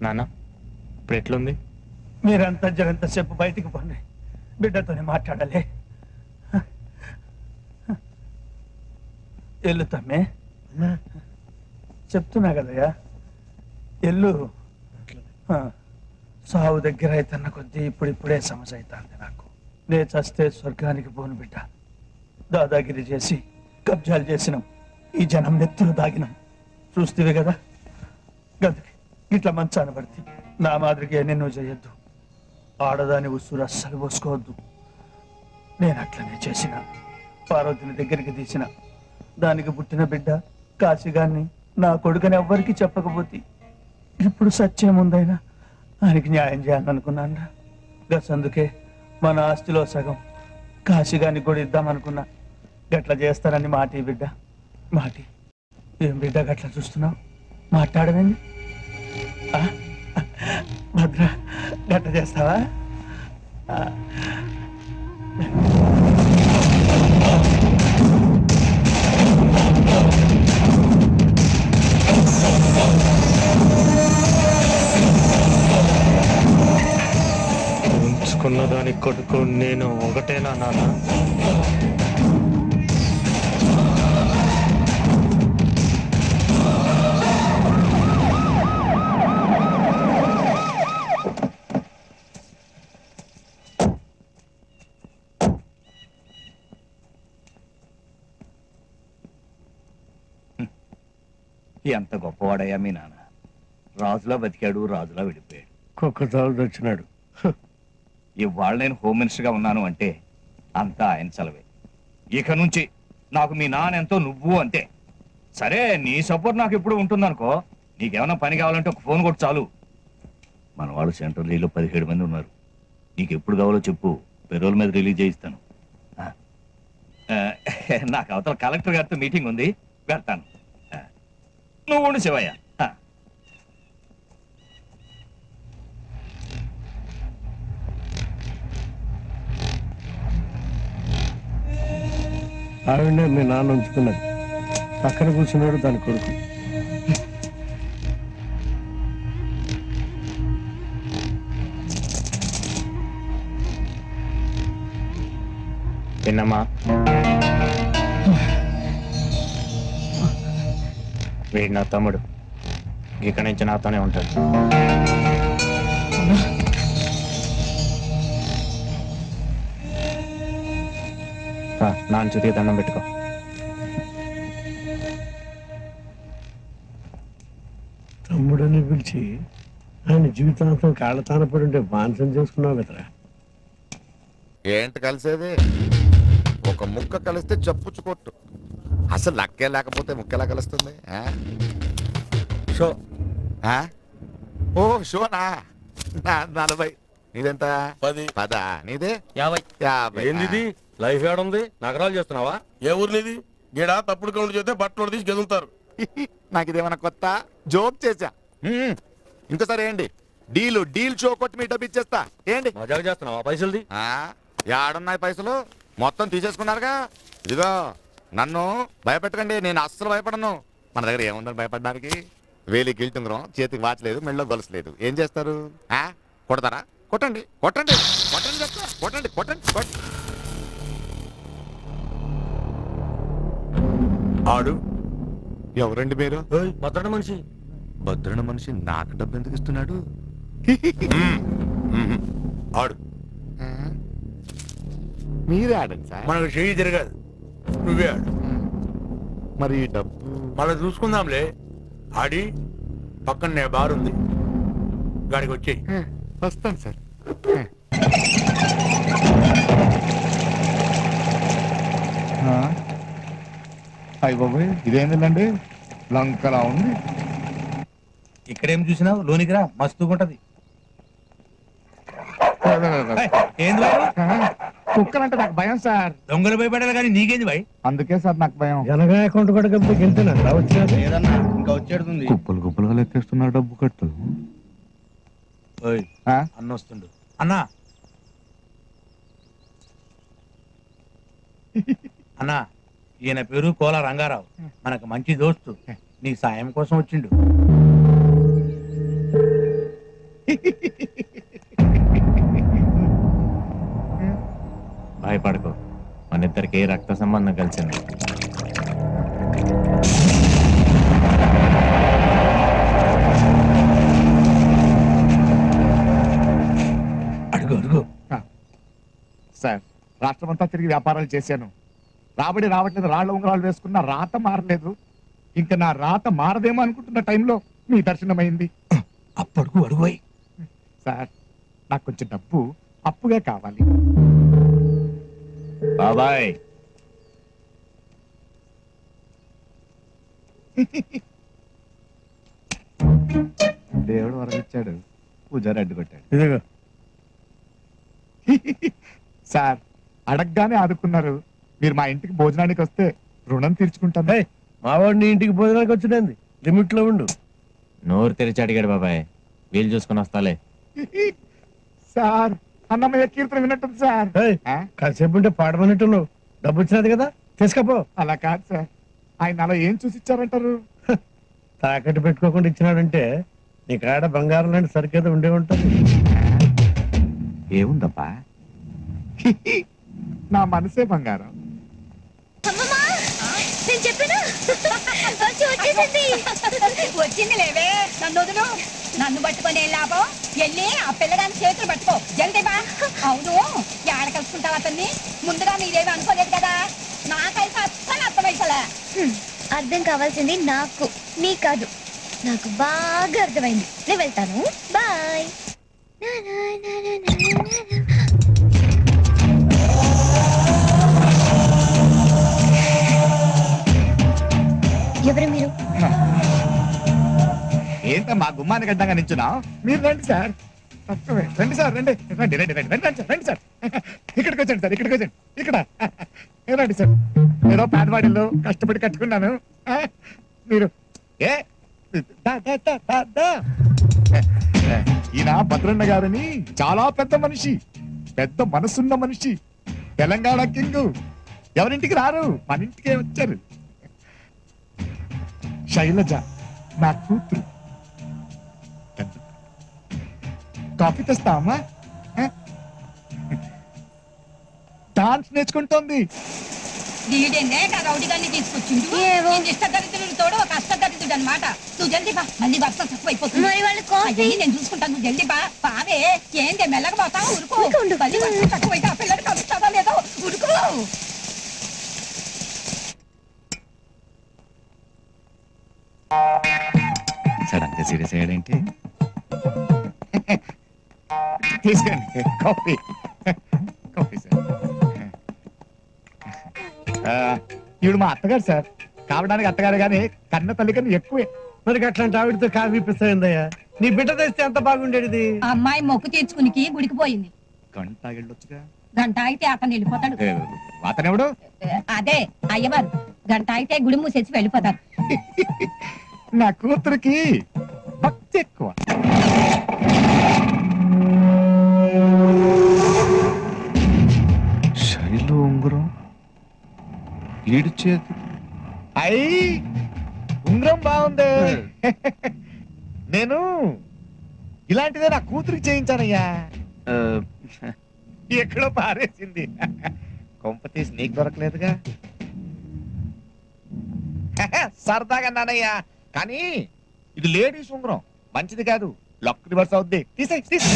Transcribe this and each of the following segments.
నాన్న ఇప్పుడు ఎట్లుంది మీరంతా జరంతసేపు బయటికి పోండి బిడ్డతోనే మాట్లాడాలి ఎల్లు తమ్మే చెప్తున్నా కదయ్యా ఎల్లు ఆ, సావు దగ్గర అయితన్న కొద్దీ ఇప్పుడిప్పుడే సమస్య అవుతుంది నాకు నే చస్తే స్వర్గానికి పోను బిడ్డ దాదాగిరి చేసి కబ్జాలు చేసినాం ఈ జనం నెత్తులు దాగినాం చూస్తేవే కదా గదికి ఇట్లా మంచాన పడితే నా మాదిరిగా నిన్ను చేయొద్దు ఆడదాని ఉసురు అస్సలు పోసుకోవద్దు నేను అట్లనే చేసిన పార్వతిని దగ్గరికి తీసిన దానికి పుట్టిన బిడ్డ కాశీగాన్ని నా కొడుకని ఎవ్వరికి చెప్పకపోతే ఇప్పుడు సత్యముందైనా ఆయనకి న్యాయం చేయాలనుకున్నాను గస్ అందుకే మన ఆస్తిలో సగం కాశీగానికి కూడా ఇద్దామనుకున్నా గట్ల చేస్తారని మాటి బిడ్డ మాటి ఏం బిడ్డ గట్ల చూస్తున్నావు మాట్లాడమేంది ఆ? భద్ర గట్ట చేస్తావా ఆ. ఉంచుకున్న దాని కొడుకు నేను ఒకటేనా నాన్న ఎంత గొప్పవాడయ్యా మీ నాన్న రాజులా బతికాడు రాజులా విడిపోయాడు కుక్క చాలు వచ్చినాడు ఇవాళ నేను హోమ్ మినిస్టర్గా ఉన్నాను అంటే అంతా ఆయన చలవే ఇక నుంచి నాకు మీ నాన్న ఎంతో నువ్వు అంతే సరే నీ సపోర్ట్ నాకు ఎప్పుడు ఉంటుందనుకో నీకేమైనా పని కావాలంటే ఒక ఫోన్ కొట్టు చాలు మన వాళ్ళు సెంట్రల్ జైల్లో పదిహేడు మంది ఉన్నారు నీకు ఎప్పుడు కావాలో చెప్పు పెరోల్ మీద రిలీజ్ చేయిస్తాను ఆ. ఆ, నాకు అవతల కలెక్టర్ గారితో మీటింగ్ ఉంది వెళ్తాను ఆ. నువ్వు ఉండు శివయ్య ఆ. ఆవిడనే మీ నాన్న ఉంచుకున్నది పక్కన కూర్చున్నాడు దాని కొడుకు విన్నమ్మా వీడు నా తమ్ముడు ఇక్కడి నుంచి నాతోనే ఉంటాడు రా, నాన్న చుతికి దండం పెట్టుకో తమ్ముడని పిలిచి ఆయన జీవితాంతం కాళ్ళతాన పడి ఉంటే మాంసం చేసుకున్నావు కదరా ఏంటి కలిసేది ఒక ముక్క కలిస్తే చప్పుచ్చు కొట్టు అసలు లక్కే లేకపోతే ముక్క ఎలా కలుస్తుంది ఆ? షో ఆ? ఓ షోనా నా నలభై నీదెంత పది పదా నీదే యాభై యాభై ఏంది లైఫ్ ఏడుంది నగరాలు చేస్తున్నావా ఏ ఊరినిది గీడ తప్పుడు కౌంట్ చేస్తే బట్టలు తీసి గెలుగుతారు నాకు ఇదేమన్నా కొత్త జోక్ చేశా హ్మ్. ఇంకోసారి ఏంటి డీలు డీల్ షో కొట్టి మీ డబ్బు ఇచ్చేస్తా ఏంటి మజాక్ చేస్తున్నావా పైసలుది ఆ, యాడున్నాయి పైసలు మొత్తం తీసేసుకున్నారుగా ఇదిగో నన్ను భయపెట్టకండి నేను అస్సలు భయపడను మన దగ్గర ఏముందని భయపడడానికి వేలి గిల్టుంగరం చేతికి వాచ్ లేదు మెళ్ళో గొలుసు లేదు ఏం చేస్తారు ఆ కొడతారా కొట్టండి కొట్టండి కొట్టండి చెప్తా కొట్టండి కొట్టండి కొట్ ఆడు ఎవరండి మీరు భద్రట మనిషి భద్రన మనిషి నాకు డబ్బు ఎందుకు ఇస్తున్నాడు ఆడు ఆ? మీరే ఆడండి సార్ మనకు చెయ్యి తిరగదు నువ్వే ఆడు మరి ఈ డబ్బు మళ్ళీ చూసుకుందాంలే ఆడి పక్కనే బార్ ఉంది గాడికి వచ్చేయి ఆ, వస్తాను సార్ అయ్య బాబోయ్ ఇదేంటండి లంకలా ఉంది ఇక్కడేం చూసినావు లోనికి రా మస్తుగుంటది ఏయ్, ఏంది భయం? కుక్కలంటే నాకు భయం సార్ దొంగలు భయపడాలి కానీ నీకేంది భయ్ అందుకే సార్ నాకు భయం జనగా అకౌంట్ కూడా కలిపి గెలిపినా వచ్చినది లేదన్నా ఇంకా వచ్చేడుతుంది కుప్పలు కుప్పలుగా లెక్కేస్తున్నారు డబ్బు కట్టు ఆ? అన్న వస్తుండు అన్నా అన్నా ఈయన పేరు కోల రంగారావు మనకు మంచి దోస్తు నీ సాయం కోసం వచ్చిండు భయపడకు మన ఇద్దరికి రక్త సంబంధం కలిసింది అడుగు అడుగు సార్ రాష్ట్రమంతా తిరిగి వ్యాపారాలు చేశాను రాబడి రావట్లేదు రాళ్ళ ఉంగరాలు వేసుకున్న రాత మారలేదు ఇంకా నా రాత మారదేమో అనుకుంటున్న టైంలో మీ దర్శనమైంది అప్పడుగు అడుగుపోయి సార్ నాకు కొంచెం డబ్బు అప్పుగా కావాలి బాబాయ్ దేవుడు వరమిచ్చాడు పూజారి అడ్డుకొట్టాడు ఇదిగో సార్ అడగగానే ఆదుకున్నారు మీరు మా ఇంటికి భోజనానికి వస్తే రుణం తీర్చుకుంటాను ఏయ్, మావాడిని ఇంటికి భోజనానికి వచ్చింది లిమిట్ లో ఉండు నోరు తెరిచి అడిగాడు బాబాయ్ వీలు చూసుకుని వస్తాలే సార్ అన్నమయ్య కీర్తన విన్నట్టుంది సార్ ఏయ్, ఆ? కాసేపు ఉంటే పాడమన్నట్టు నువ్వు డబ్బు వచ్చినది కదా తీసుకపో అలా కాదు సార్ ఆయన అలా ఏం చూసి ఇచ్చారంటారు తాకట్టు పెట్టుకోకుండా ఇచ్చినాడంటే నీ కాడ బంగారం లాంటి సరికేదో ఉండే ఉంటుంది ఏముందబ్బా నా మనసే బంగారం అమ్మమ్మా నేను చెప్పాను వచ్చి వచ్చేసింది వచ్చింది లేవే నన్ను వదులు నన్ను పట్టుకొని ఏం లాభం వెళ్ళి ఆ పిల్లగాని చేతులు పట్టుకో జల్దీ బా అవును ఏడ కలుసుకుంటావు అతన్ని ముందుగా మీరేమి అనుకోలేదు కదా నాకైతే అస్సలు అర్థమైతలే హ్మ్, అర్థం కావాల్సింది నాకు నీ కాదు నాకు బాగా అర్థమైంది నేను వెళ్తాను బాయ్ ఎవరు మీరు ఏంట మా గుమ్మానికి అడ్డంగా నించున్నా మీరు రండి సార్ తక్కువే. రండి సార్ రండి రండి రండి రండి రండి రండి సార్ రండి సార్ ఇక్కడికి వచ్చండి సార్ ఇక్కడికి వచ్చండి ఇక్కడ ఏ రండి సార్ ఏదో పేదవాడిలో కష్టపడి కట్టుకున్నాను ఆ, మీరు ఏ దా, దా, దా, దా, దా. ఈయన భద్రన్న గారని చాలా పెద్ద మనిషి పెద్ద మనసున్న మనిషి తెలంగాణ కింగ్ ఎవరింటికి రారు మన ఇంటికే వచ్చారు శైలజ నా కూతురు కాఫీ తెస్తావమ్మా ఆ? డాన్స్ నేర్చుకుంటోంది వీడేనే ఆ రౌడీ గారిని తీసుకొచ్చిండు ఏవో. ఈ ఇష్ట దరిద్రుడు తోడు ఒక అష్ట దరిద్రుడు అనమాట నువ్వు జల్దీ బా మళ్ళీ వర్షం తక్కువైపోతుంది మరి వాళ్ళు కాఫీ అయ్యి నేను చూసుకుంటాను నువ్వు జల్దీ బా పావే ఏంటి మెల్లగా పోతావు ఉరుకో ఊరికే ఉండు. మళ్ళీ వర్షం తక్కువైతే ఆ పిల్లడు కలుస్తావా లేదో ఉరుకో సడన్ గా సీరియస్ అయ్యాడేంటి తీసుకోండి కాఫీ కాఫీ సార్ ఆ, ఈవిడ మా అత్తగారు సార్ కావడానికి అత్తగారు కానీ కన్న తల్లి కన్నా ఎక్కువే మరి అట్లాంటి ఆవిడతో కాఫీ పిస్తాయిందయ్యా నీ బిడ్డ తెస్తే ఎంత బాగుండేది ఆ అమ్మాయి మొక్కు తీర్చుకునికి గుడికి పోయింది గంట వెళ్ళొచ్చుగా గంట అయితే అతను వెళ్ళిపోతాడు ఏ, అతనెవడు అదే అయ్యవారు గంట అయితే గుడి మూసేసి వెళ్ళిపోతారు నా కూతురికి భక్తి ఎక్కువ శైలు ఉంగరం ఈడు చేతి అయ్యి ఉంగరం బాగుంది నేను ఇలాంటిదే నా కూతురికి చేయించానయ్యా ఆ, ఎక్కడో పారేసింది కొంప తీసి నీకు దొరకలేదుగా సరదాగా నానయ్యా కానీ ఇది లేడీస్ ఉంగరం మంచిది కాదు లక్ రివర్స్ అవుద్ది తీసే తీసే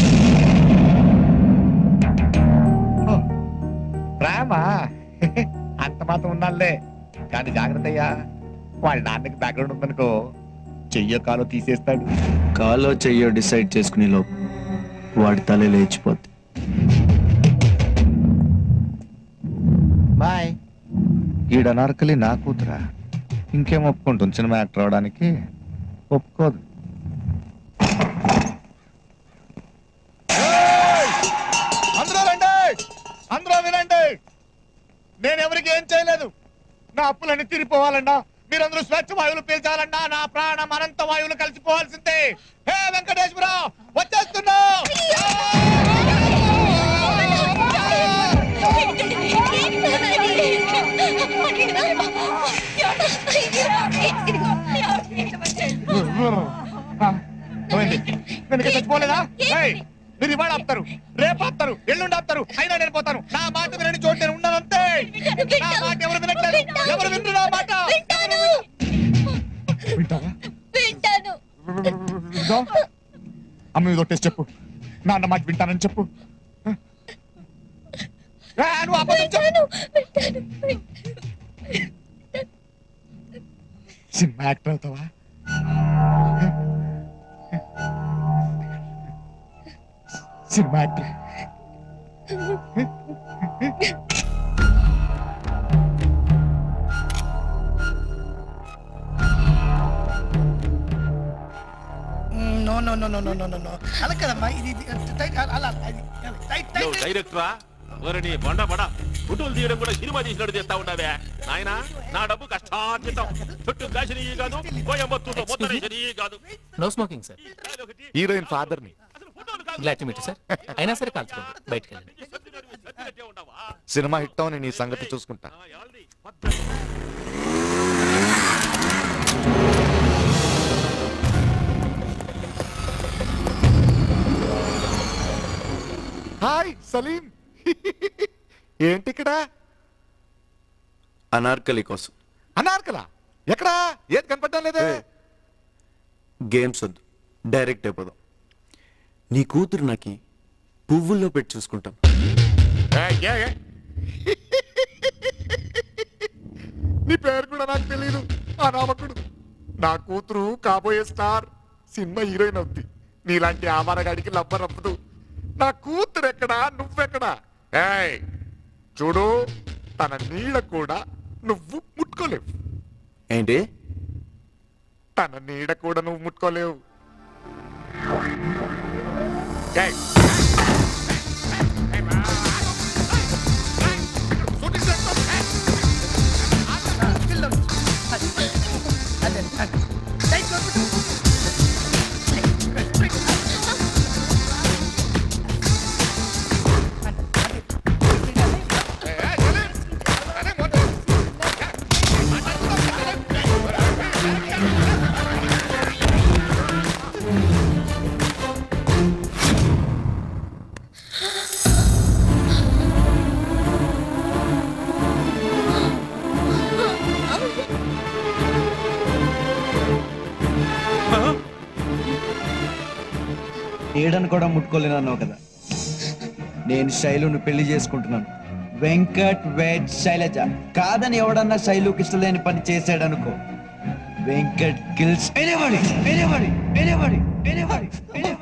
ఓ, ప్రేమ అంత మాత్రం ఉన్నాళ్ళే కానీ జాగ్రత్త అయ్యా వాళ్ళ నాన్నకి బ్యాక్గ్రౌండ్ ఉందనుకో చెయ్యో కాలో తీసేస్తాడు కాలో చెయ్యో డిసైడ్ చేసుకునే లోపు వాడి తలే లేచిపోద్ది బాయ్ ఈడ నరకలి నా కూతురా ఇంకేం ఒప్పుకుంటుంది సినిమా యాక్టర్ అవడానికి ఒప్పుకోదు అందరూ రండి అందరూ వినండి నేను ఎవరికి ఏం చేయలేదు నా అప్పులన్నీ తీరిపోవాలన్నా మీరందరూ స్వచ్ఛ వాయువులు పీల్చాలన్నా నా ప్రాణం అనంత వాయువులు కలిసిపోవాల్సిందే హే వెంకటేశ్వర వచ్చేస్తున్నా ఆ, ఏమైంది? నేను ఇంకా చచ్చిపోలేదా ఏయ్, మీరు ఇవాళ ఆపుతారు రేపు ఆపుతారు ఎల్లుండి ఆపుతారు అయినా నేను పోతాను నా మాట వినని చోటు నేను ఉన్నాను అంతే నా మాట ఎవరు వినట్లేదు ఎవరు వినరు నా మాట ఎవరు వినరు? వింటావా వింటాను వింటావా? అమ్మ మీద ఒట్టేసి చెప్పు నాన్న మాట వింటానని చెప్పు ఏ, నువ్వు అబద్ధం చెప్పు సినిమా యాక్టర్ అవుతావా cinema actor no no no no no no no అలా కదమ్మా ఇది ఇది టైట్ అలా అలా అది, టైట్ టైట్ డైరెక్టరా ఓరని బండ బడ ఫోటోలు తీయడం కూడా సినిమా తీసినట్టు చేస్తా ఉన్నావే నాయనా నా డబ్బు కష్టార్జితం చుట్టూ కాసిన కాదు కోయంబత్తూరులో మొత్తం వేసిన కాదు no smoking sir heroine father ని గ్లాడ్ టు మీట్ సార్ అయినా సరే కాల్చుకోండి బయటకు వెళ్ళండి సినిమా హిట్ అవని నీ సంగతి చూసుకుంటా హాయ్ సలీం ఏంటి ఇక్కడ అనార్కలి కోసం అనార్కలా ఎక్కడా ఏది కనపడడం లేదే గేమ్స్ వద్దు డైరెక్ట్ అయిపోదాం నీ కూతురు నాకి పువ్వుల్లో పెట్టి చూసుకుంటాం ఏయ్, ఏయ్, ఏయ్. నీ పేరు కూడా నాకు తెలియదు ఆ నామకుడు నా కూతురు కాబోయే స్టార్ సినిమా హీరోయిన్ అవుద్ది నీలాంటి ఆవారగాడికి లబ్బ రప్పదు నా కూతురు ఎక్కడా నువ్వెక్కడా ఏయ్ చూడు తన నీడ కూడా నువ్వు ముట్టుకోలేవు ఏంటి తన నీడ కూడా నువ్వు ముట్టుకోలేవు ఏయ్ ఏడని కూడా ముట్టుకోలేనన్నావు కదా నేను శైలును పెళ్లి చేసుకుంటున్నాను వెంకట్ వెడ్ శైలజ కాదని ఎవడన్నా శైలుకి ఇష్టలేని పని చేశాడనుకో Venkat kills anybody anybody anybody anybody